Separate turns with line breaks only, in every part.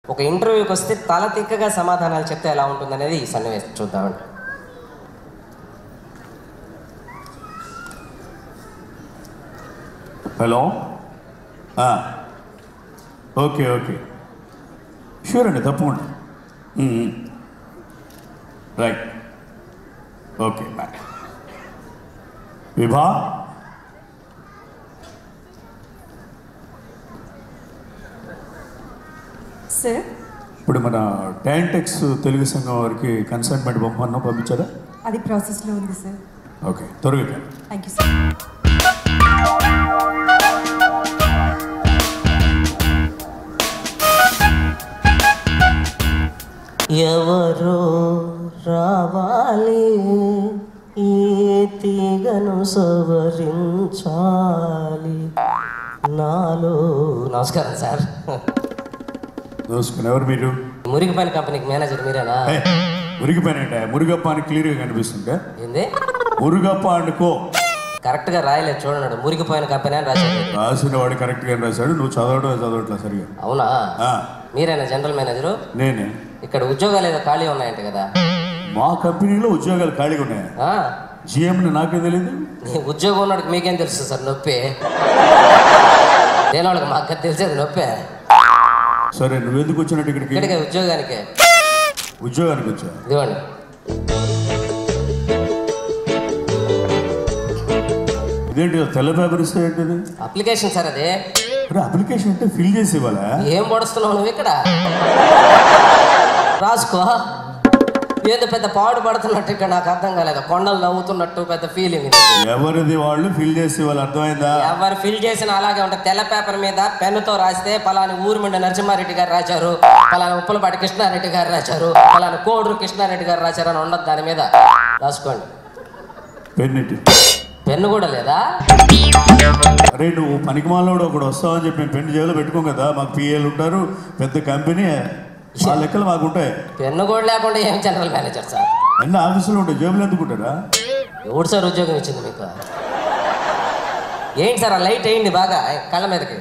ఒక ఇంటర్వ్యూకి వస్తే తల తిక్కగా సమాధానాలు చెప్తే ఎలా ఉంటుందనేది ఈ సన్నివేశం చూద్దామండి
హలో ఆ, ఓకే ఓకే షూర్ అండి తప్పకుండా మ్మ్, మ్మ్. Right okay bye Vibha
sir
ఇప్పుడు మన టైంటెక్స్ తెలుగు సంఘం వారికి కన్సైన్మెంట్ పంపమన్నా పంపించారా
అది ప్రాసెస్లో ఉంది సార్
ఓకే త్వరగా
థ్యాంక్ యూ సార్
ఎవరో రావాలి ఈ తీగను సవరించాలి నాలో నమస్కారం సార్
దోసుకుని ఎవరు మీరు
మురిగిపల్లి కంపెనీకి మేనేజర్ మీరేనా
ఏ, మురిగిపోయిన మురుగప్ప అని క్లియర్గా కనిపిస్తుంటే
ఏంది
మురుగప్ప అనుకో
కరెక్ట్గా రాయలేదు చూడన్నాడు మురిగిపోయిన కంపెనీ అని రాశాడు
రాసిన వాడు కరెక్ట్గా రాశాడు నువ్వు చదవడం చదవట్లే సరిగా
అవునా
ఆ,
మీరేనా జనరల్ మేనేజరు
నేనే
ఇక్కడ ఉద్యోగాలు ఏదో ఖాళీ ఉన్నాయంట కదా
మా కంపెనీలో ఉద్యోగాలు ఖాళీగా ఉన్నాయి
ఆ,
జిఎంని నాకే తెలియదు
నీ ఉద్యోగం ఉన్నాడికి మీకేం తెలుసు సార్ నొప్పి దేని వాళ్ళకి మాకు తెలిసేది నొప్పే
సరే నువ్వెందుకు వచ్చినట్టు ఇక్కడికి
ఇక్కడికే ఉద్యోగానికి
ఉద్యోగానికి వచ్చా
ఇదిగోండి
ఇదేంటి తెల్ల పేపర్ ఇస్తే ఏంటిది
అప్లికేషన్ సార్ అది
అరే అప్లికేషన్ అంటే ఫిల్ చేసి ఇవ్వాలా
ఏం పడుస్తున్నావు నువ్వు ఇక్కడ రాసుకో ఏదో పెద్ద పాడు పడుతున్నట్టు ఇక్కడ నాకు అర్థం కాలేదు కొండలు నవ్వుతున్నట్టు పెద్ద ఫీలింగ్ ఇది
ఎవరిది వాళ్ళు ఫిల్ చేసి ఇవ్వాలి అర్థమైందా
ఎవరు ఫిల్ చేసిన అలాగే ఉంటుంది తెల్ల పేపర్ మీద పెన్నుతో రాస్తే పలాని ఊరిమిండ నరసింహారెడ్డి గారు రాశారు పలాని ఉప్పలపాటి కృష్ణారెడ్డి గారు రాశారు పలాని కోడూరు కృష్ణారెడ్డి గారు రాశారు అని ఉండదు దాని మీద రాసుకోండి
పెన్నిటి
పెన్ను కూడా లేదా
అరే నువ్వు పనికిమాలోడు ఒకడు వస్తావని చెప్పి మేము పెన్ను జేబులో పెట్టుకోం కదా మాకు పిఏలు ఉంటారు పెద్ద కంపెనీ ఆ లెక్కలు మాకు ఉంటాయి
పెన్ను కూడా లేకుండా ఏం జనరల్ మేనేజర్ సార్
అన్ని ఆఫీసులో ఉంటాయి జేబులు ఎందుకు ఉంటారా
ఎవడు సార్ ఉద్యోగం ఇచ్చింది మీకు ఏంటి సార్ ఆ లైట్ వేయండి బాగా కళ్ళ మీదకి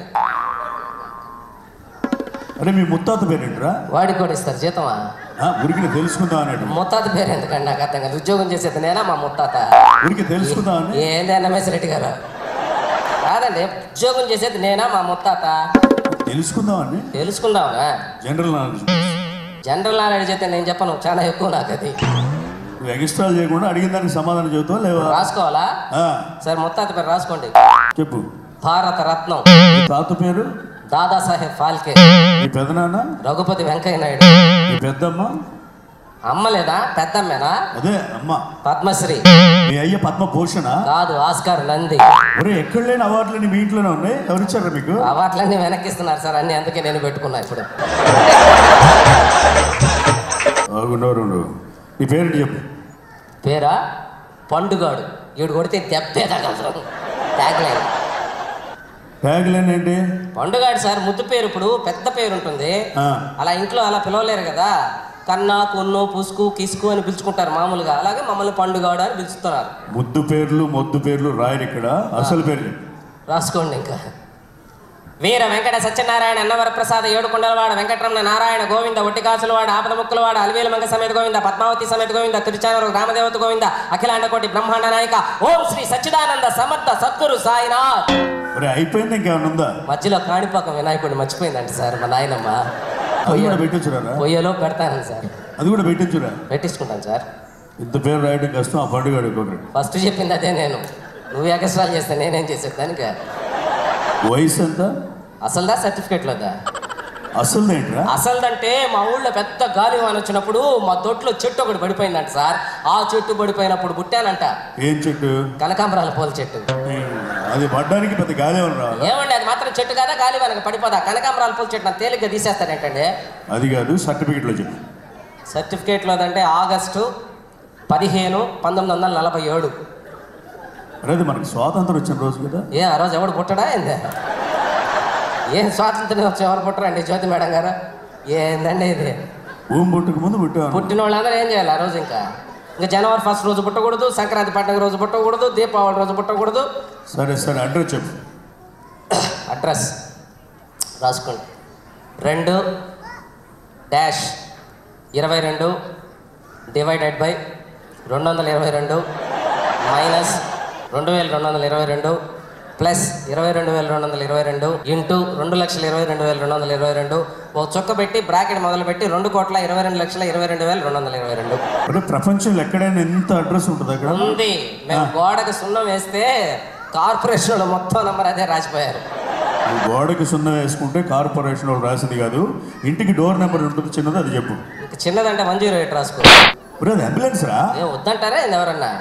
అరే మీ ముత్తాత పేరేంట్రా
వాడికి కూడా ఇస్తారు జీతమా
ఆ, ఉరికి తెలుసుకుందాం అన్నట్టు
ముత్తాత పేరు ఎందుకండి నాకు అర్థం కాదు ఉద్యోగం చేసేది నేనా మా ముత్తాత
ఉరికి తెలుసుకుందాం అని
ఏంది రమేష్ రెడ్డి గారు కాదండి ఉద్యోగం చేసేది నేనా మా ముత్తాత
తెలుసుకుందాం అని
తెలుసుకుందామా
జనరల్ నాలెడ్జ్
జనరల్ నాలెడ్జ్ అయితే నేను చెప్పను చాలా ఎక్కువ నాకు అది
నువ్వు ఎక్స్ట్రా చేయకుండా అడిగిన దానికి సమాధానం చెబుతావా లేవా
రాసుకోవాలా
ఆ,
సరే ముత్తాత పేరు రాసుకోండి
చెప్పు
భారత రత్నం
మీ తాత పేరు
దాదాసాహెబ్ ఫాల్కే
మీ పెదనాన్న
రఘుపతి వెంకయ్య నాయుడు
మీ పెద్దమ్మ
అమ్మ లేదా పెద్దమ్మేనా
అదే అమ్మ
పద్మశ్రీ
మీ అయ్య పద్మ భూషణ
కాదు ఆస్కార్ నంది
ఒరే ఎక్కడ లేని అవార్డులన్నీ మీ ఇంట్లోనే ఉన్నాయి ఎవరిచ్చారా మీకు
అవార్డులన్నీ వెనక్కిస్తున్నారు సార్ అన్ని అందుకే నేను పెట్టుకున్నా ఇప్పుడు
ఆగుండవు నువ్వు నీ పేరేంటి చెప్పు
పేరా పండుగాడు ఈడు కొడితే దెబ్బే తగలదు ట్యాగ్లైన్
ట్యాగ్ లైన్ ఏంటి
పండుగాడు సార్ ముద్దు పేరు ఇప్పుడు పెద్ద పేరు ఉంటుంది
ఆ,
అలా ఇంట్లో అలా పిలవలేరు కదా కన్నా కొన్ను పుసుకు కిసుకు అని పిలుచుకుంటారు మామూలుగా అలాగే మమ్మల్ని పండుగాడు అని పిలుస్తున్నారు
ముద్దు పేర్లు మొద్దు పేర్లు రాయరు ఇక్కడ అసలు పేరు చెప్పు.
రాసుకోండి ఇంకా వీర వెంకట సత్యనారాయణ అన్నవరప్రసాద ఏడుకొండలవాడ వెంకటరమణ నారాయణ గోవింద ఒట్టికాసులవాడ ఆపద ముక్కులవాడ అలివేల మంగ సమేత గోవింద పద్మావతి సమేత గోవింద తిరుచానూరు గ్రామదేవత గోవింద అఖిలాండ కోటి బ్రహ్మాండ నాయక ఓం శ్రీ సచ్చిదానంద సమర్థ సద్గురు సాయినాథ్
ఒరే అయిపోయింది ఇంకేమైనా ఉందా
మధ్యలో కాణిపాకం వినాయకుడిని మర్చిపోయిందంట సార్ మా నాయనమ్మ
అది కూడా పెట్టొచ్చురా
పొయ్యలో పెడతాను సార్
అది కూడా పెట్టొచ్చురా
పెట్టించుకుంటాను సార్
ఇంత పేరు రాయడం కష్టం ఆ పండుగ ఒకటి
ఫస్ట్ చెప్పింది అదే నేను నువ్వు ఎక్స్ట్రాలు చేస్తే నేనేం చేసేది దానికి
వయసు ఎంత
అసలుదా సర్టిఫికేట్లోదా
అసలు ఏంట్రా
అసలుదంటే మా ఊళ్ళో పెద్ద గాలి వాన వచ్చినప్పుడు మా తొట్లో చెట్టు ఒకటి పడిపోయిందంట సార్ ఆ చెట్టు పడిపోయినప్పుడు పుట్టానంట
ఏం చెట్టు
కనకాంబరాల పూల చెట్టు
అది పడ్డానికి పెద్ద గాలి ఏమన్నా రావాలా
ఏమండి అది మాత్రం చెట్టు కదా గాలి వానకి పడిపోదా కనకాంబరాల పూల చెట్టు నాకు తేలిగ్గా తీసేస్తారేంటండి
అది కాదు సర్టిఫికెట్లో చెప్పు
సర్టిఫికేట్లో అంటే ఆగస్టు పదిహేను పంతొమ్మిది వందల నలభై ఏడు
అరే అది మనకు స్వాతంత్రం వచ్చిన రోజు కదా
ఏ ఆ రోజు ఎవడు పుట్టడా ఏంది ఏం స్వాతంత్రం వచ్చి ఎవరు పుట్టరండి జ్యోతి మేడం గారు ఏందండి ఇది
భూమి పుట్టుక ముందు పుట్టాను
పుట్టిన వాళ్ళందరూ ఏం చేయాలి ఆ రోజు ఇంకా ఇంకా జనవరి ఫస్ట్ రోజు పుట్టకూడదు సంక్రాంతి పండుగ రోజు పుట్టకూడదు దీపావళి రోజు పుట్టకూడదు
సరే సరే అడ్రస్ చెప్పు
అడ్రస్ రాసుకోండి రెండు డాష్ ఇరవై రెండు డివైడెడ్ బై రెండు వందల ఇరవై రెండు మైనస్ రెండు వేల రెండు వందల ఇరవై రెండు ప్లస్ ఇరవై రెండు వేల రెండు వందల ఇరవై రెండు ఇంటూ రెండు లక్షల ఇరవై రెండు వేల రెండు వందల ఇరవై రెండు ఒక చుక్క పెట్టి బ్రాకెట్ మొదలు పెట్టి రెండు కోట్ల ఇరవై రెండు లక్షల ఇరవై రెండు వేల రెండు వందల ఇరవై రెండు
అంటే ప్రపంచంలో ఎక్కడైనా ఎంత అడ్రస్ ఉంటుంది అక్కడ
ఉంది మేము గోడకు సున్నం వేస్తే కార్పొరేషన్ వాళ్ళు మొత్తం నంబర్ అదే రాసిపోయారు
ఈ గోడకి సున్నం వేసుకుంటే కార్పొరేషన్ వాళ్ళు రాసింది కాదు ఇంటికి డోర్ నెంబర్ ఉంటుంది చిన్నది అది చెప్పు
ఇంక చిన్నదంటే వన్ జీరో ఎయిట్ రాసుకో
ఒరేయ్, అది అంబులెన్స్ రా
ఏం వద్దంటారా ఏంది ఎవరన్నా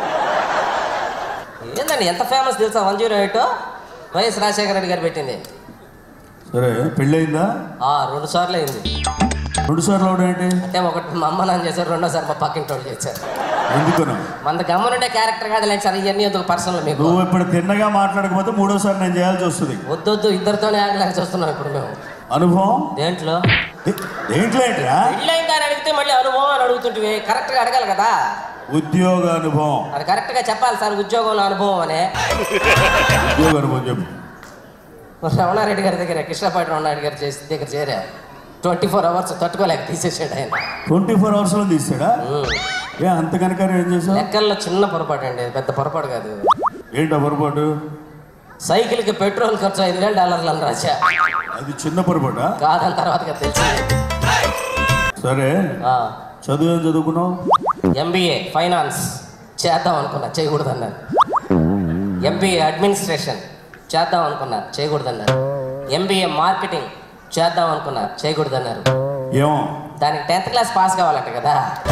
ఏందండి ఎంత ఫేమస్ తెలుసా one zero eight YS Rajasekhara Reddy గారు పెట్టింది
సరే పెళ్ళయిందా
ఆ రెండు సార్లు అయింది
రెండు సార్లు అవడం ఏంటి
అంటే ఒకటి మా అమ్మ నాన్న చేశారు రెండోసారి మా పక్కింటి వాళ్ళు చేశారు
ఎందుకను
మన గమ్మనుండే క్యారెక్టర్ కాదు లేదు సార్ ఇవన్నీ ఎందుకు పర్సనల్ మీకు
నువ్వు ఇప్పుడు తిన్నగా మాట్లాడకపోతే మూడోసారి నేను చేయాల్సి వస్తుంది
వద్దొద్దు ఇద్దరితోనే ఆగలేక చూస్తున్నాం ఇప్పుడు మేము
అనుభవం
దేంట్లో
దే- దేంట్లో ఏంట్రా
పెళ్ళైందా అని అడిగితే మళ్ళీ అనుభవం అని అడుగుతుంటివి కరెక్ట్గా అడగాలి కదా
ఉద్యోగ అనుభవం
అది కరెక్ట్గా చెప్పాలి సార్ ఉద్యోగంలో అనుభవం అనే
ఉద్యోగ అనుభవం చెప్పు
రమణారెడ్డి గారి దగ్గర కృష్ణపాటి రమణారెడ్డి గారు చేసి దగ్గర చేరా ట్వంటీ ఫోర్ అవర్స్ తట్టుకోలేక తీసేసాడు ఆయన
ట్వంటీ ఫోర్ అవర్స్లో తీస్తాడా
ఉమ్.
ఏ అంత కనుక ఏం చేసావు
లెక్కల్లో చిన్న పొరపాటు అండి పెద్ద పొరపాటు కాదు
ఏంటో పొరపాటు
సైకిల్కి పెట్రోల్ ఖర్చు ఐదు వేల డాలర్లు అని రాశా
అది చిన్న పొరపాటా
కాదని తర్వాత తెలిసింది
సరే చదువు ఏం చదువుకున్నావు
ఎంబీఏ ఫైనాన్స్ చేద్దాం అనుకున్నా చేయకూడదన్నారు ఎంబీఏ అడ్మినిస్ట్రేషన్ చేద్దాం అనుకున్నా చేయకూడదన్నారు ఎంబీఏ మార్కెటింగ్ చేద్దాం అనుకున్నా చేయకూడదన్నారు
ఏమో
దానికి టెన్త్ క్లాస్ పాస్ కావాలంట కదా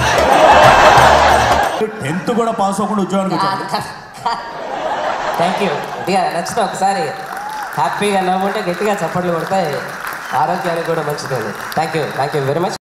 టెన్త్ కూడా పాస్ అవ్వకుండా ఉద్యోగానికి వచ్చాను
థ్యాంక్ యూ గట్టిగా నచ్చిన ఒకసారి హ్యాపీగా నవ్వుంటే గట్టిగా చప్పట్లు కొడితే ఆరోగ్యానికి కూడా మంచిది thank you thank you very much